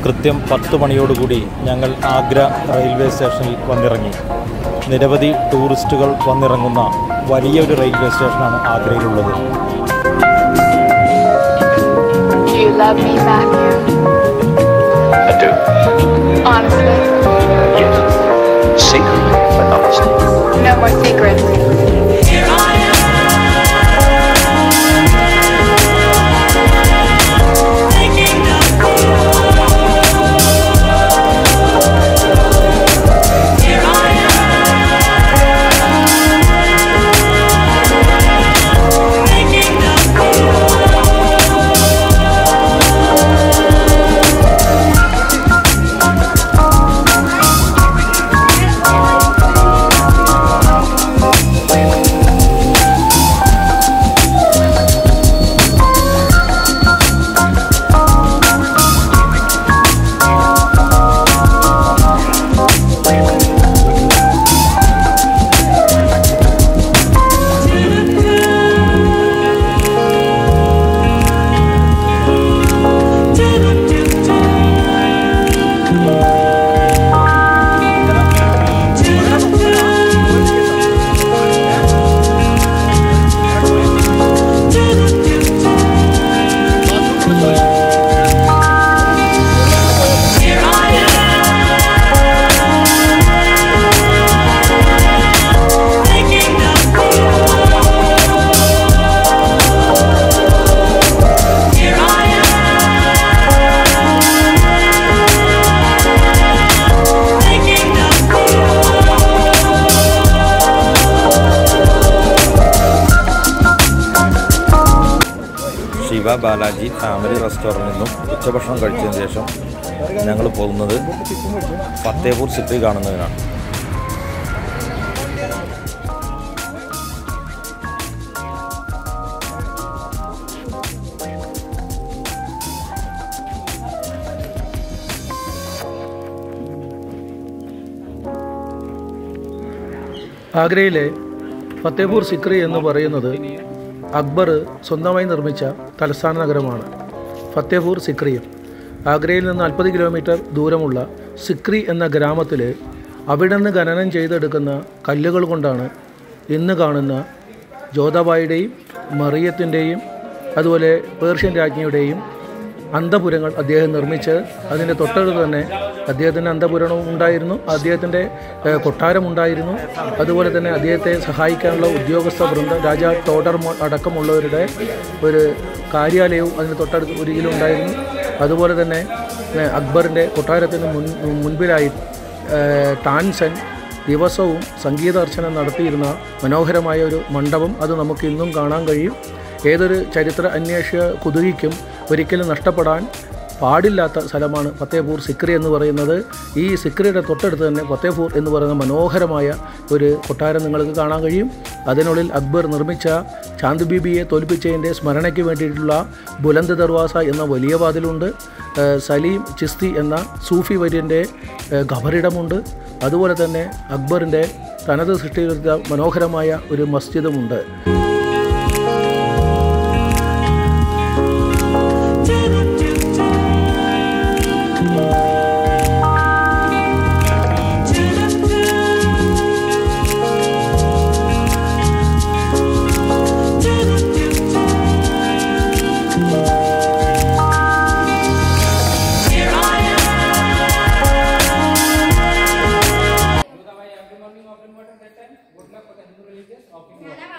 കൃത്യം പത്ത് മണിയോടുകൂടി ഞങ്ങൾ ആഗ്ര റെയിൽവേ സ്റ്റേഷനിൽ വന്നിറങ്ങി നിരവധി ടൂറിസ്റ്റുകൾ വന്നിറങ്ങുന്ന വലിയൊരു റെയിൽവേ സ്റ്റേഷനാണ് ആഗ്രയിലുള്ളത് Do you love me, Matthew? I do. Honestly? Yes. Secretly, but honestly. No more secrets. Shiva Balaji family റെസ്റ്റോറൻറ്റിൽ നിന്നും ഉച്ചഭക്ഷണം കഴിച്ചതിന് ശേഷം ഞങ്ങൾ പോകുന്നത് ഫത്തേപൂർ സിറ്റി കാണുന്നതിനാണ് ആഗ്രയിലെ ഫത്തേപൂർ സിക്രി എന്ന് പറയുന്നത് അക്ബർ സ്വന്തമായി നിർമ്മിച്ച തലസ്ഥാന നഗരമാണ് ഫത്തേപൂർ സിക്രിയും ആഗ്രയിൽ നിന്ന് നാൽപ്പത് കിലോമീറ്റർ ദൂരമുള്ള സിക്രി എന്ന ഗ്രാമത്തിൽ അവിടെ നിന്ന് ഖനനം ചെയ്തെടുക്കുന്ന കല്ലുകൾ കൊണ്ടാണ് ഇന്ന് കാണുന്ന ജോധാബായിയുടെയും മറിയത്തിൻ്റെയും അതുപോലെ പേർഷ്യൻ രാജ്ഞിയുടെയും അന്തപുരങ്ങൾ അദ്ദേഹം നിർമ്മിച്ച് അതിൻ്റെ തൊട്ടടുത്ത് തന്നെ അദ്ദേഹത്തിൻ്റെ അന്തപുരവും ഉണ്ടായിരുന്നു അദ്ദേഹത്തിൻ്റെ ഏഹ്, കൊട്ടാരമുണ്ടായിരുന്നു അതുപോലെ തന്നെ അദ്ദേഹത്തെ സഹായിക്കാനുള്ള ഉദ്യോഗസ്ഥ വൃന്ദം രാജാ ടോഡർ മോ- അടക്കമുള്ളവരുടെ ഒരു കാര്യാലയവും അതിന് തൊട്ടടുത്ത് ഒരിക്കലുണ്ടായിരുന്നു അതുപോലെ തന്നെ ഏഹ്, അക്ബറിൻ്റെ കൊട്ടാരത്തിന് മുൻ മുൻപിലായി ഏഹ്, ടാൻസൻ ദിവസവും സംഗീതാർച്ചന നടത്തിയിരുന്ന മനോഹരമായ ഒരു മണ്ഡപം അത് നമുക്ക് ഇന്നും കാണാൻ കഴിയും ഏതൊരു ചരിത്ര അന്വേഷക കുതുകിക്കും ഒരിക്കലും നഷ്ടപ്പെടാൻ പാടില്ലാത്ത സ്ഥലമാണ് ഫത്തേപൂർ സിക്രി എന്ന് പറയുന്നത് ഈ സിക്രിയുടെ തൊട്ടടുത്ത് തന്നെ ഫത്തേപൂർ എന്ന് പറയുന്ന മനോഹരമായ ഒരു കൊട്ടാരം നിങ്ങൾക്ക് കാണാൻ കഴിയും അതിനുള്ളിൽ അക്ബർ നിർമ്മിച്ച ചാന്ദ് ബീബിയെ തോൽപ്പിച്ചതിൻ്റെ സ്മരണയ്ക്ക് വേണ്ടിയിട്ടുള്ള ബുലന്ദ് ദർവാസ എന്ന വലിയ വാതിലുണ്ട് ഏഹ് സലീം ചിസ്തി എന്ന സൂഫി വര്യൻ്റെ ഏഹ് ഖബറിടമുണ്ട് അതുപോലെ തന്നെ അക്ബറിൻ്റെ തനത് സൃഷ്ടികൃത മനോഹരമായ ഒരു മസ്ജിദുമുണ്ട് Good morning, open water that time. Good luck for the Hindu religious. Open water.